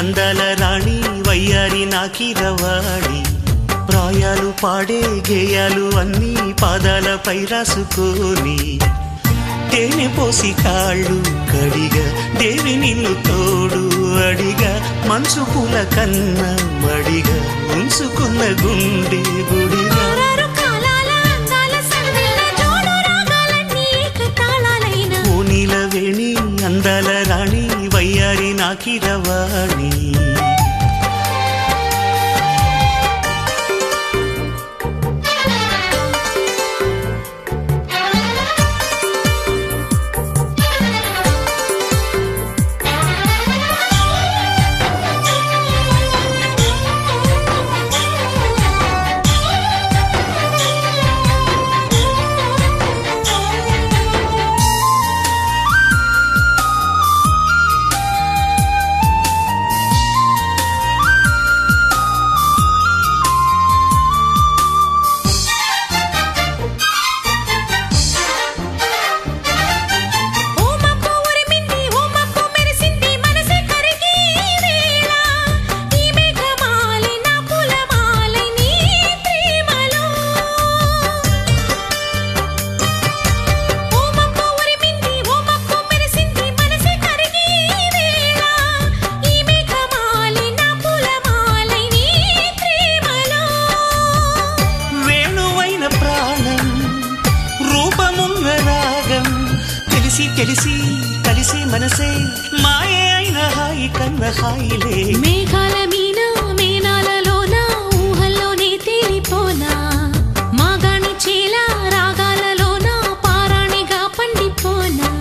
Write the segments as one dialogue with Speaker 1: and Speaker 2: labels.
Speaker 1: అందాల రాణి వయ్యారి నాకిరవాడి ప్రాయాలు పాడే గేయాలు అన్నీ పాదాలపై రాసుకొని తేనె పోసి కాళ్ళు కడిగా దేవి నిన్ను తోడు అడిగా మనసు పూల కన్న మడిగా ఉంచుకున్న గుండె గుడిగా
Speaker 2: ఆరారు కాలాల అందాల సందెల జోడు రాగాలన్నీ ఏకతాళాలైన
Speaker 1: ఓనిల వేణి అందాల రాణి వయ్యారి నాకిరవాణి
Speaker 2: ఓ మబ్బు ఉరిమింది ఓ మబ్బు మెరిసింది మనసే కరిగి ఈ వేళ ఈ మేఘమాలి నా పూలమాలై నీ ప్రేమలో ఓ మబ్బు ఉరిమింది ఓ మబ్బు మెరిసింది మనసే కరిగి ఈ వేళ ఈ మేఘమాలి నా పూలమాలై నీ ప్రేమలో
Speaker 1: వేణువైన ప్రాణం రూపమున్న రాగం తెలిసి తెలిసి కలిసి మనసే మాయ అయిన హాయి కన్న హాయిలే
Speaker 2: మేఘాల మీన మేనాలలోన ఊహల్లోనే తేలిపోనా మాగాణి చేల రాగాలలోన పారాణిగా పండిపోనా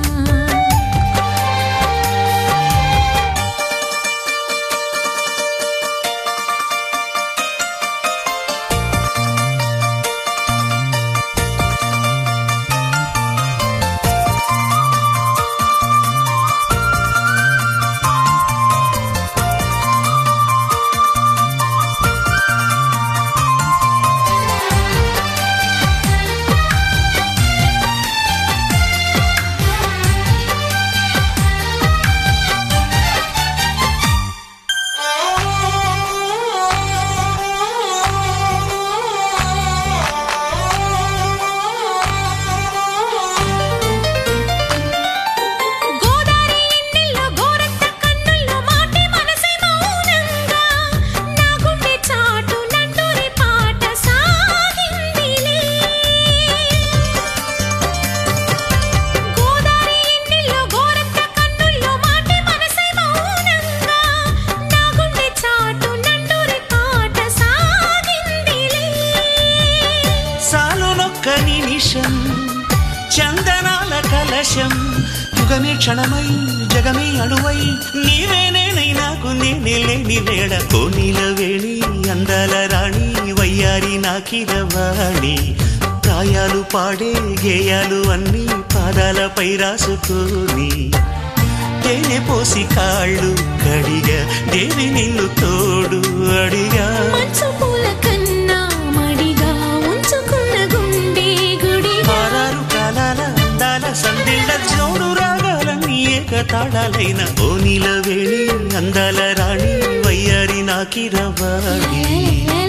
Speaker 2: గోదారి ఎన్నెల్లో గోరంత కన్నుల్లో మాటే మనసే మౌనంగా నా గుండె చాటు నంటూరి పాట సాగిందిలే గోదారి ఎన్నెల్లో గోరంత కన్నుల్లో మాటే మనసే మౌనంగా నా గుండె చాటు నంటూరి పాట సాగిందిలే
Speaker 1: సాలునొక్క నిమిషం చందనాల కలశం యుగమే క్షణమై జగమే అణువై నీవే నేనై నాకు నేనే లేని వేళ కోనీల వేణి అందాల రాణి వయ్యారి నాకిరవాణి ప్రాయాలు పాడే గేయాలు అన్నీ పాదాలపై రాసుకొని తేనె పోసి కాళ్ళు కడిగా దేవి నిన్ను తోడు అడిగా
Speaker 2: మంచు పూల కన్నా మడిగా ఉంచుకున్న గుండె గుడి
Speaker 1: ఆరారు కాలాల అందాల సందిళ్ళ జోడు రాగాలన్నీ ఏకతాళాలైన ఓనిల వేణి అందాల రాణి వయ్యారి నాకిరవాణి